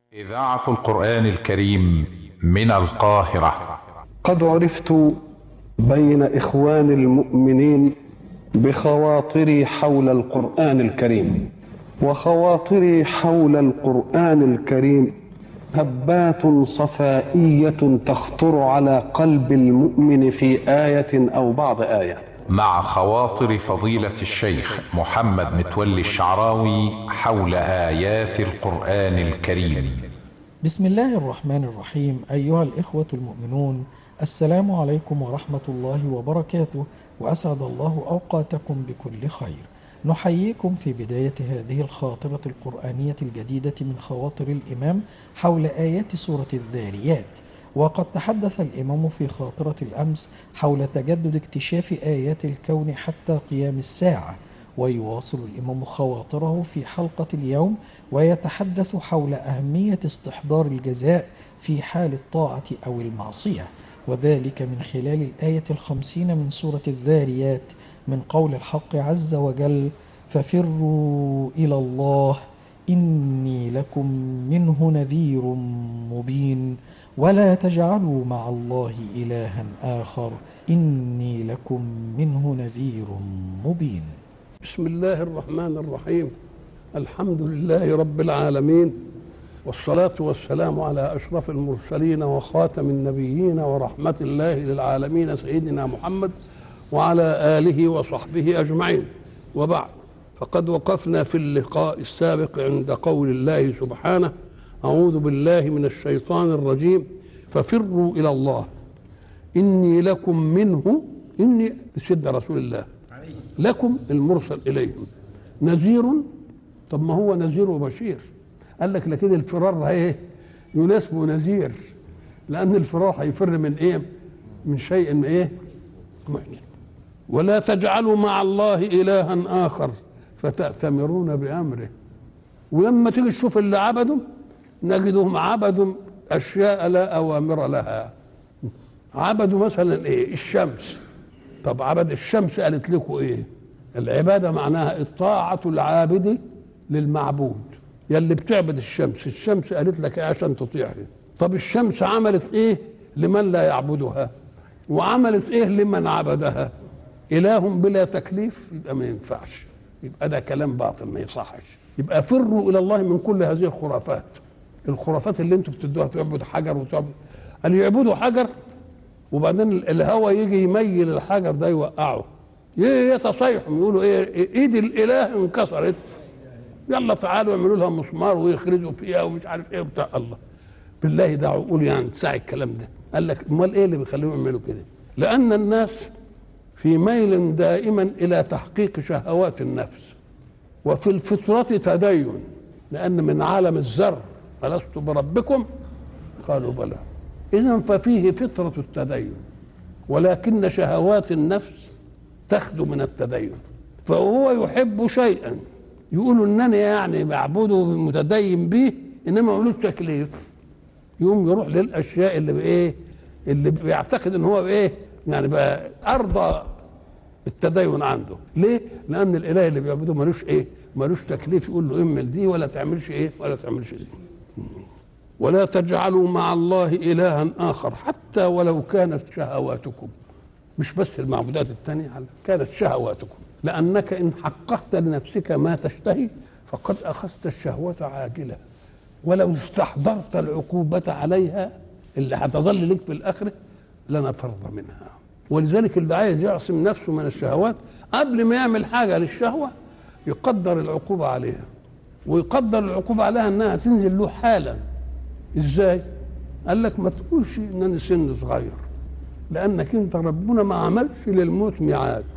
إذاعة القرآن الكريم من القاهرة قد عرفت بين إخوان المؤمنين بخواطري حول القرآن الكريم وخواطري حول القرآن الكريم هبات صفائية تخطر على قلب المؤمن في آية أو بعض آية مع خواطر فضيلة الشيخ محمد متولي الشعراوي حول آيات القرآن الكريم بسم الله الرحمن الرحيم أيها الإخوة المؤمنون السلام عليكم ورحمة الله وبركاته وأسعد الله أوقاتكم بكل خير نحييكم في بداية هذه الخاطرة القرآنية الجديدة من خواطر الإمام حول آيات سورة الذاريات وقد تحدث الإمام في خاطرة الأمس حول تجدد اكتشاف آيات الكون حتى قيام الساعة ويواصل الإمام خواطره في حلقة اليوم ويتحدث حول أهمية استحضار الجزاء في حال الطاعة أو المعصية وذلك من خلال الآية الخمسين من سورة الذاريات من قول الحق عز وجل ففروا إلى الله إني لكم منه نذير مبين ولا تجعلوا مع الله إلها آخر إني لكم منه نذير مبين بسم الله الرحمن الرحيم الحمد لله رب العالمين والصلاة والسلام على أشرف المرسلين وخاتم النبيين ورحمة الله للعالمين سيدنا محمد وعلى آله وصحبه أجمعين وبعد فقد وقفنا في اللقاء السابق عند قول الله سبحانه أعوذ بالله من الشيطان الرجيم ففروا إلى الله إني لكم منه إني سيدنا رسول الله لكم المرسل إليهم نذير طب ما هو نذير وبشير قال لك لكن الفرار ايه يناسبه نذير لأن الفرار هيفر من إيه من شيء من إيه محجن ولا تجعلوا مع الله إلها آخر فتأتمرون بأمره ولما تيجي تشوف اللي عبدوا نجدهم عبدوا أشياء لا أوامر لها عبدوا مثلا إيه الشمس طب عبد الشمس قالت لكم إيه العبادة معناها الطاعة العابد للمعبود يلي بتعبد الشمس الشمس قالت لك إيه عشان تطيعها طب الشمس عملت إيه لمن لا يعبدها وعملت إيه لمن عبدها إله بلا تكليف يبقى ما ينفعش يبقى ده كلام باطل ما يصحش يبقى فروا الى الله من كل هذه الخرافات الخرافات اللي انتم بتدوها تعبد حجر وتعبد قال يعبدوا حجر وبعدين الهوى يجي يميل الحجر ده يوقعه يتصيحوا يقولوا ايه ايد الاله انكسرت يلا تعالوا يعملوا لها مسمار ويخرجوا فيها ومش عارف ايه بتاع الله بالله ده عقول يعني تساعد الكلام ده قال لك امال ايه اللي بيخليهم يعملوا كده لان الناس في ميل دائما الى تحقيق شهوات النفس وفي الفطرة تدين لأن من عالم الذر ألست بربكم قالوا بلى إذا ففيه فطرة التدين ولكن شهوات النفس تخدو من التدين فهو يحب شيئا يقول انني يعني بعبده متدين به انما ملوش تكليف يقوم يروح للاشياء اللي بايه اللي بيعتقد ان هو بايه يعني بقى ارضى التدين عنده ليه لان الاله اللي بيعبده ملوش ايه ملوش تكليف يقول له اعمل دي ولا تعملش ايه ولا تعملش دي ولا تجعلوا مع الله الها اخر حتى ولو كانت شهواتكم مش بس المعبودات الثانيه كانت شهواتكم لانك ان حققت لنفسك ما تشتهي فقد اخذت الشهوه عاجله ولو استحضرت العقوبه عليها اللي هتظل لك في الاخره لنفرض منها ولذلك اللي عايز يعصم نفسه من الشهوات قبل ما يعمل حاجه للشهوه يقدر العقوبه عليها ويقدر العقوبه عليها انها تنزل له حالا ازاي؟ قال لك ما تقولش ان انا سن صغير لانك انت ربنا ما عملش للموت ميعاد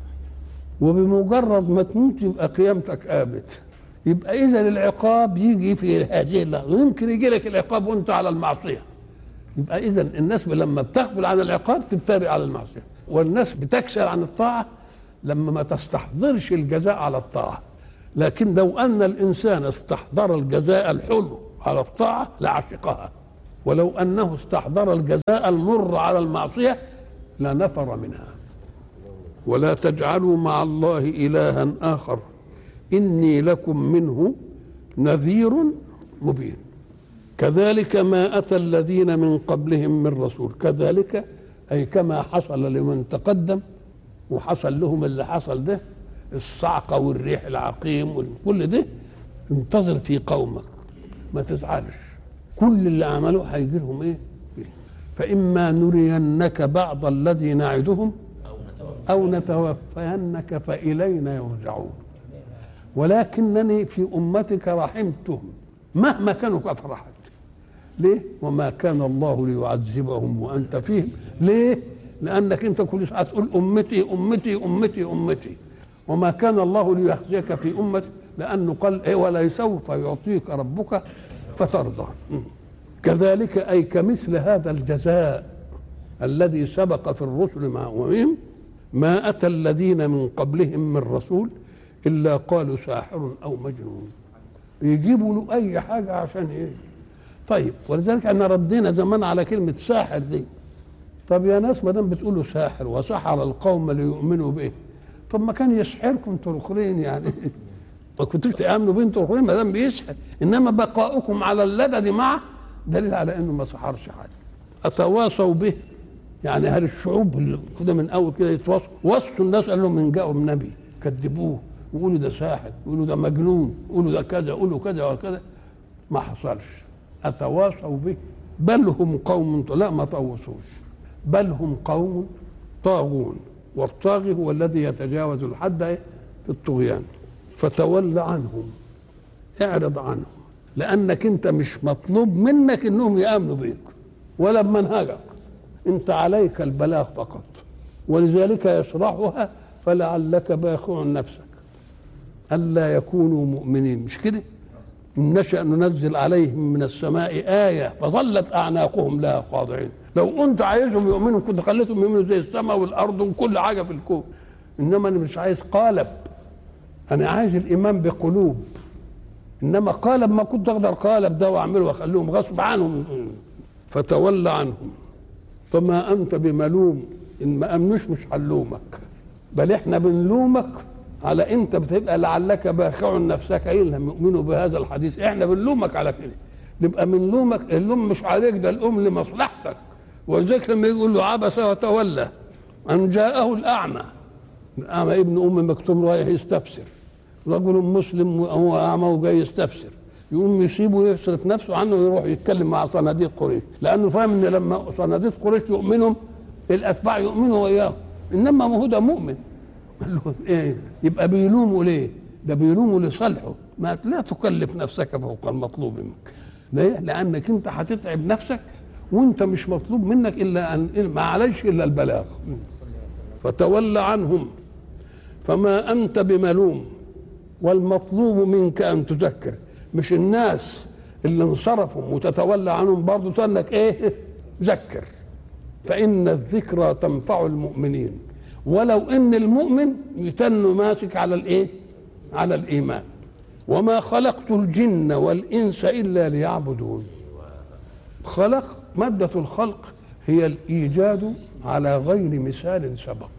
وبمجرد ما تموت يبقى قيامتك قامت يبقى اذا العقاب يجي في هذه اللحظه ويمكن يجي لك العقاب وانت على المعصيه يبقى اذا الناس لما بتغفل عن العقاب تبتدئ على المعصيه والناس بتكسل عن الطاعه لما ما تستحضرش الجزاء على الطاعه لكن لو ان الانسان استحضر الجزاء الحلو على الطاعه لعشقها ولو انه استحضر الجزاء المر على المعصيه لنفر منها ولا تجعلوا مع الله الها اخر اني لكم منه نذير مبين كذلك ما أتى الذين من قبلهم من رسول كذلك أي كما حصل لمن تقدم وحصل لهم اللي حصل ده الصعقة والريح العقيم وكل ده انتظر في قومك ما تزعلش كل اللي عملوه هيجي لهم ايه فإما نرينك بعض الذي نعدهم أو نتوفينك فإلينا يرجعون ولكنني في أمتك رحمتهم مهما كانوا كفرحت ليه؟ وما كان الله ليعذبهم وأنت فيهم ليه؟ لأنك أنت كل ساعة تقول أمتي أمتي أمتي أمتي وما كان الله ليخزيك في أمتك لأنه قال إيه ولا سوف يعطيك ربك فترضى كذلك أي كمثل هذا الجزاء الذي سبق في الرسل مع أممهم ما أتى الذين من قبلهم من رسول إلا قالوا ساحر أو مجنون يجيبوا له أي حاجة عشان إيه طيب ولذلك احنا ردينا زمان على كلمة ساحر دي طب يا ناس ما دام بتقولوا ساحر وسحر القوم ليؤمنوا به طب ما كان يسحركم انتوا الاخرين يعني ما كنتوش تامنوا به انتوا الاخرين ما دام بيسحر انما بقاؤكم على اللدد معه دليل على انه ما سحرش حاجه اتواصوا به يعني هل الشعوب اللي كده من اول كده يتواصوا وصوا الناس قال لهم ان جاءوا بنبي كذبوه ويقولوا ده ساحر يقولوا ده مجنون يقولوا ده كذا يقولوا كذا وكذا ما حصلش اتواصوا به بل هم قوم لا ما طوسوش بل هم قوم طاغون والطاغي هو الذي يتجاوز الحد في الطغيان فتول عنهم اعرض عنهم لانك انت مش مطلوب منك انهم يامنوا بيك ولا بمنهجك انت عليك البلاغ فقط ولذلك يشرحها فلعلك باخع نفسك الا يكونوا مؤمنين مش كده إن نشأ ننزل عليهم من السماء آية فظلت أعناقهم لها خاضعين لو كنت عايزهم يؤمنوا كنت خليتهم يؤمنوا زي السماء والأرض وكل حاجة في الكون إنما أنا مش عايز قالب أنا عايز الإيمان بقلوب إنما قالب ما كنت أقدر قالب ده وأعمله وأخليهم غصب عنهم فتولى عنهم فما أنت بملوم إن ما أمنوش مش هنلومك بل إحنا بنلومك على انت بتبقى لعلك باخع نفسك ان لم يؤمنوا بهذا الحديث احنا بنلومك على كده نبقى بنلومك اللوم مش عليك ده اللوم لمصلحتك ولذلك لما يقول له عبس وتولى ان جاءه الاعمى الاعمى ابن ام مكتوم رايح يستفسر رجل مسلم وهو اعمى وجاي يستفسر يقوم يسيبه يصرف نفسه عنه ويروح يتكلم مع صناديق قريش لانه فاهم ان لما صناديق قريش يؤمنهم الاتباع يؤمنوا وياه انما ما هو ده مؤمن قال له ايه يبقى بيلوموا ليه ده بيلوموا لصالحه ما لا تكلف نفسك فوق المطلوب منك ليه لانك انت هتتعب نفسك وانت مش مطلوب منك الا ان ما عليش الا البلاغ فتولى عنهم فما انت بملوم والمطلوب منك ان تذكر مش الناس اللي انصرفوا وتتولى عنهم برضه تقول لك ايه ذكر فان الذكرى تنفع المؤمنين ولو ان المؤمن يتن ماسك على الايه على الايمان وما خلقت الجن والانس الا ليعبدون خلق ماده الخلق هي الايجاد على غير مثال سبق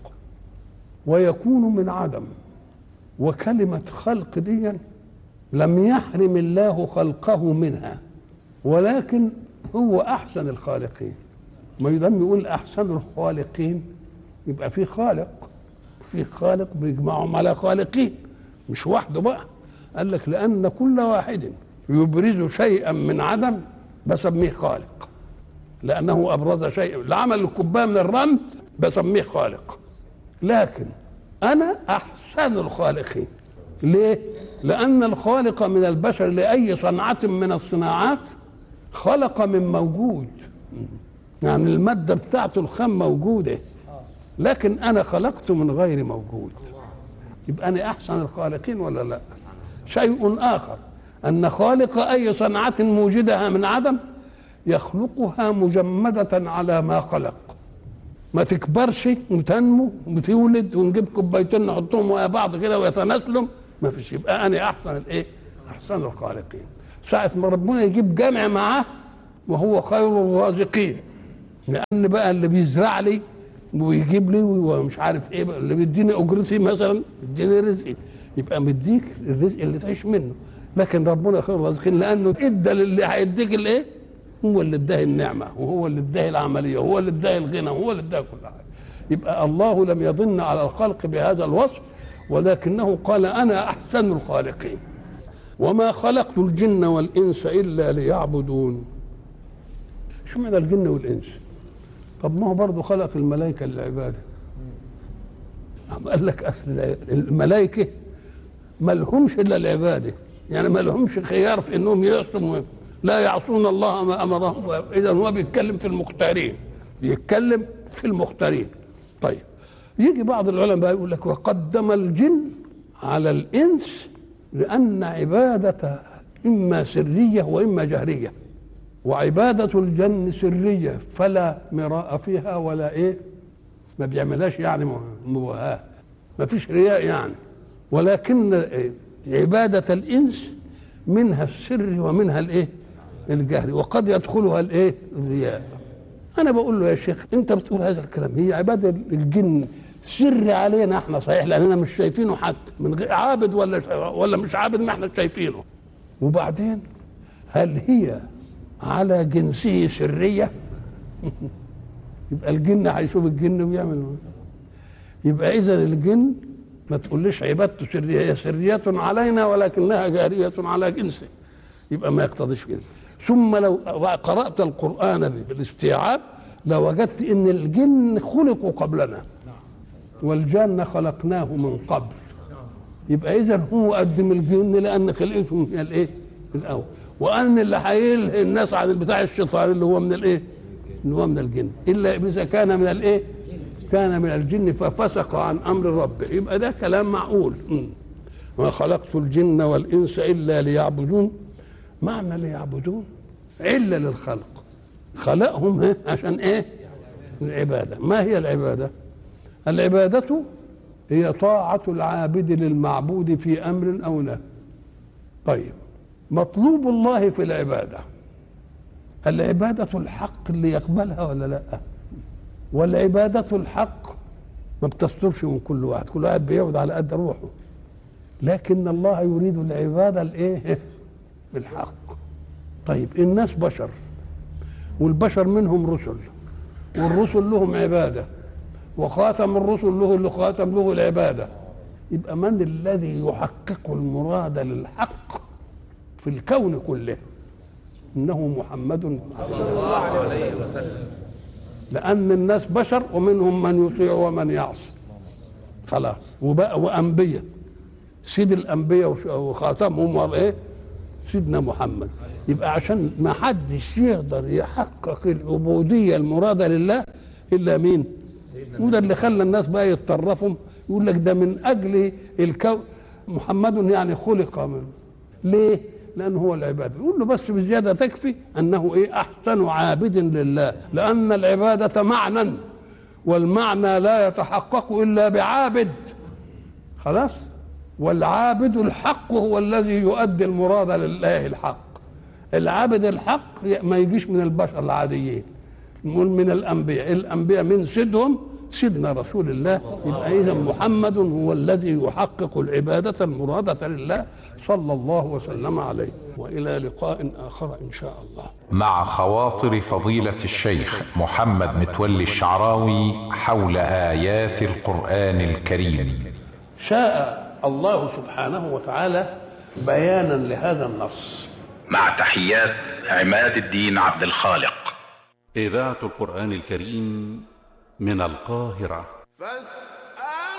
ويكون من عدم وكلمه خلق دي لم يحرم الله خلقه منها ولكن هو احسن الخالقين ما يدام يقول احسن الخالقين يبقى في خالق في خالق بيجمعهم على خالقين مش وحده بقى قال لك لان كل واحد يبرز شيئا من عدم بسميه خالق لانه ابرز شيئا لعمل الكوبايه من الرمل بسميه خالق لكن انا احسن الخالقين ليه لان الخالق من البشر لاي صنعه من الصناعات خلق من موجود يعني الماده بتاعته الخام موجوده لكن انا خلقت من غير موجود يبقى انا احسن الخالقين ولا لا شيء اخر ان خالق اي صنعه موجدها من عدم يخلقها مجمده على ما خلق ما تكبرش وتنمو وتولد ونجيب كوبايتين نحطهم ورا بعض كده ويتناسلوا ما فيش يبقى انا احسن الايه احسن الخالقين ساعه ما ربنا يجيب جامع معاه وهو خير الرازقين لان بقى اللي بيزرع لي ويجيب لي ومش عارف ايه اللي بيديني اجرتي مثلا بيديني رزقي يبقى مديك الرزق اللي تعيش منه لكن ربنا خير الرازقين لانه ادى للي هيديك الايه هو اللي اداه النعمه وهو اللي اداه العمليه وهو اللي اداه الغنى وهو اللي اداه كل حاجه يبقى الله لم يظن على الخلق بهذا الوصف ولكنه قال انا احسن الخالقين وما خلقت الجن والانس الا ليعبدون شو معنى الجن والانس طب ما هو برضه خلق الملائكه للعباده قال لك اصل الملائكه ما لهمش الا العباده يعني ما لهمش خيار في انهم يعصوا لا يعصون الله ما امرهم اذا هو بيتكلم في المختارين بيتكلم في المختارين طيب يجي بعض العلماء يقول لك وقدم الجن على الانس لان عباده اما سريه واما جهريه وعباده الجن سريه فلا مراء فيها ولا ايه ما بيعملهاش يعني مباهاه ما فيش رياء يعني ولكن عباده الانس منها السر ومنها الايه الجهر وقد يدخلها الايه الرياء انا بقول له يا شيخ انت بتقول هذا الكلام هي عباده الجن سر علينا احنا صحيح لاننا مش شايفينه حتى من غير عابد ولا ولا مش عابد ما احنا شايفينه وبعدين هل هي على جنسه سريه يبقى الجن هيشوف الجن ويعمل يبقى اذا الجن ما تقوليش عبادته سريه هي سريه علينا ولكنها جاريه على جنسه يبقى ما يقتضيش كده ثم لو قرات القران بالاستيعاب لوجدت ان الجن خلقوا قبلنا والجن خلقناه من قبل يبقى اذا هو قدم الجن لان خلقتهم هي الايه الاول وان اللي هيلهي الناس عن بتاع الشيطان اللي هو من الايه اللي هو من الجن الا ابليس كان من الايه كان من الجن ففسق عن امر ربه يبقى ده كلام معقول ما خلقت الجن والانس الا ليعبدون معنى ليعبدون عله للخلق خلقهم عشان ايه العباده ما هي العباده العباده هي طاعه العابد للمعبود في امر او نهي طيب مطلوب الله في العباده العباده الحق اللي يقبلها ولا لا والعباده الحق ما بتصدرش من كل واحد كل واحد بيعبد على قد روحه لكن الله يريد العباده الايه بالحق طيب الناس بشر والبشر منهم رسل والرسل لهم عباده وخاتم الرسل له اللي خاتم له العباده يبقى من الذي يحقق المراد للحق في الكون كله انه محمد صلى الله عليه وسلم لان الناس بشر ومنهم من يطيع ومن يعصي خلاص وبقى وانبياء سيد الانبياء وخاتمهم ايه سيدنا محمد يبقى عشان ما حدش يقدر يحقق العبوديه المراده لله الا مين وده اللي خلى الناس بقى يتطرفوا يقول لك ده من اجل الكون محمد يعني خلق من ليه لأنه هو العبادة يقول له بس بزيادة تكفي أنه إيه أحسن عابد لله لأن العبادة معنى والمعنى لا يتحقق إلا بعابد خلاص والعابد الحق هو الذي يؤدي المراد لله الحق العابد الحق ما يجيش من البشر العاديين نقول من الأنبياء الأنبياء من سيدهم سيدنا رسول الله يبقى إذا محمد هو الذي يحقق العبادة المرادة لله صلى الله وسلم عليه وإلى لقاء آخر إن شاء الله مع خواطر فضيلة الشيخ محمد متولي الشعراوي حول آيات القرآن الكريم شاء الله سبحانه وتعالى بيانا لهذا النص مع تحيات عماد الدين عبد الخالق إذاعة القرآن الكريم من القاهرة فاستمعوا